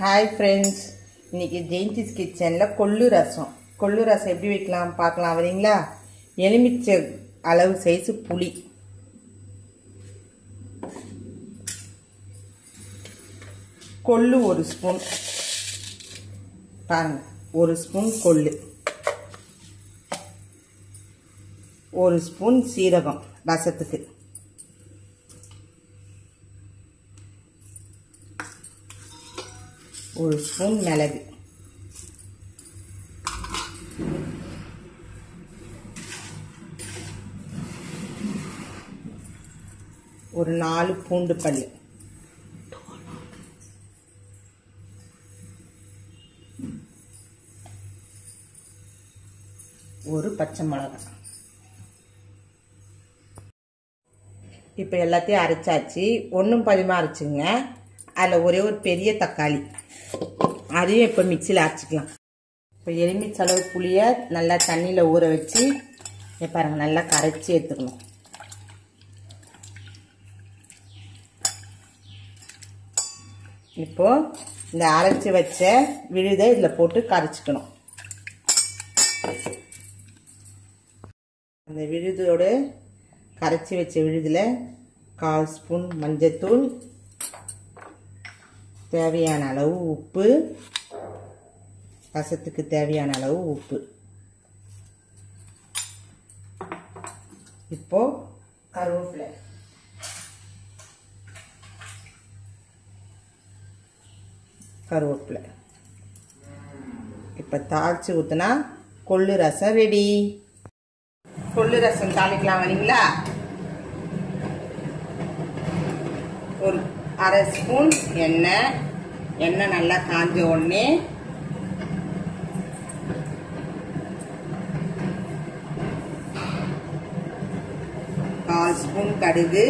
hi friends இன்னைக்கு ஜெயந்திஸ் கிச்சனில் கொள்ளு ரசம் கொள்ளு ரசம் எப்படி வைக்கலாம் பார்க்கலாம் வரீங்களா எலுமிச்சை அளவு சைஸு புளி கொள்ளு ஒரு ஸ்பூன் பாருங்க ஒரு ஸ்பூன் கொள்ளு ஒரு ஸ்பூன் சீரகம் ரசத்துக்கு ஒரு ஸ்பூன் மிளகு ஒரு நாலு பூண்டு பல்லு ஒரு பச்சை மிளகாய் இப்போ எல்லாத்தையும் அரைச்சாச்சு ஒன்றும் பதிமா அரைச்சிங்க அதில் ஒரே ஒரு பெரிய தக்காளி அதையும் இப்போ மிக்சியில் அரைச்சிக்கலாம் இப்போ எலுமிச்சை அளவு புளியை நல்லா தண்ணியில் ஊற வச்சு இங்க பாருங்க நல்லா கரைச்சி எடுத்துக்கணும் இப்போ இந்த அரைச்சி வச்ச விழுதை இதில் போட்டு கரைச்சிக்கணும் அந்த விழுதோடு கரைச்சி வச்ச விழுதில் கால் ஸ்பூன் மஞ்சத்தூள் தேவையான அளவு உப்பு ரசத்துக்கு தேவையான அளவு உப்பு இப்போ கருவேப்பிலை கருவேப்பிலை இப்போ தாளிச்சு ஊற்றினா கொள்ளு ரசம் ரெடி கொள்ளு ரசம் தாளிக்கலாம் வரீங்களா ஒரு அரை ஸ்பூன் எண்ணெய் எண்ணெய் நல்லா காஞ்ச உடனே கால் ஸ்பூன் கடுகு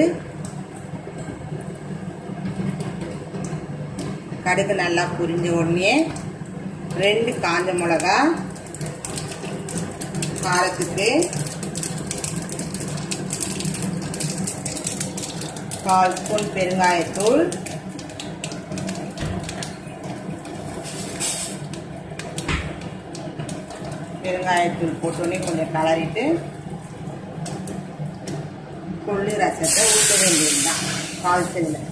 கடுகு நல்லா புரிஞ்ச உடனே ரெண்டு காஞ்ச மிளகா காரத்துக்கு கால் ஸ்பூன் பெருங்காயத்தூள் பெருங்காயத்தூள் போட்டோன்னே கொஞ்சம் கலரிட்டு கொள்ளு ரசத்தை ஊற்ற வேண்டியதுதான் கால் செல்ல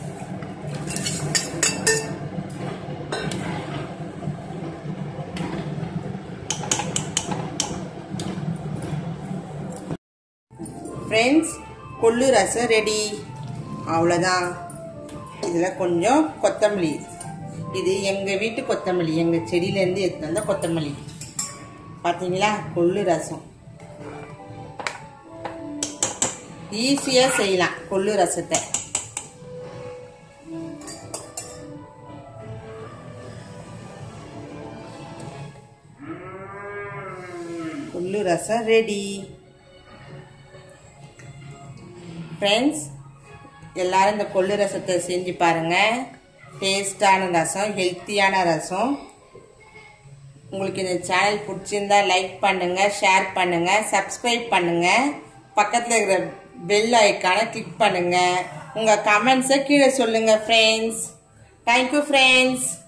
ஃப்ரெண்ட்ஸ் கொள்ளு ரசம் ரெடி அவ்வளோதான் இதில் கொஞ்சம் கொத்தமல்லி இது எங்கள் வீட்டு கொத்தமல்லி எங்கள் செடியிலேருந்து எடுத்து வந்த கொத்தமல்லி பார்த்தீங்களா கொள்ளு ரசம் ஈஸியாக செய்யலாம் கொள்ளு ரசத்தை கொள்ளு ரசம் ரெடி ஃப்ரெண்ட்ஸ் எல்லாரும் இந்த கொள்ளு ரசத்தை செஞ்சு பாருங்க டேஸ்டான ரசம் ஹெல்த்தியான ரசம் உங்களுக்கு இந்த சேனல் பிடிச்சிருந்தா லைக் பண்ணுங்க ஷேர் பண்ணுங்க சப்ஸ்கிரைப் பண்ணுங்க பக்கத்தில் இருக்கிற பெல் ஐக்கானை கிளிக் பண்ணுங்க உங்க கமெண்ட்ஸை கீழே சொல்லுங்க ஃப்ரெண்ட்ஸ் தேங்க்யூ ஃப்ரெண்ட்ஸ்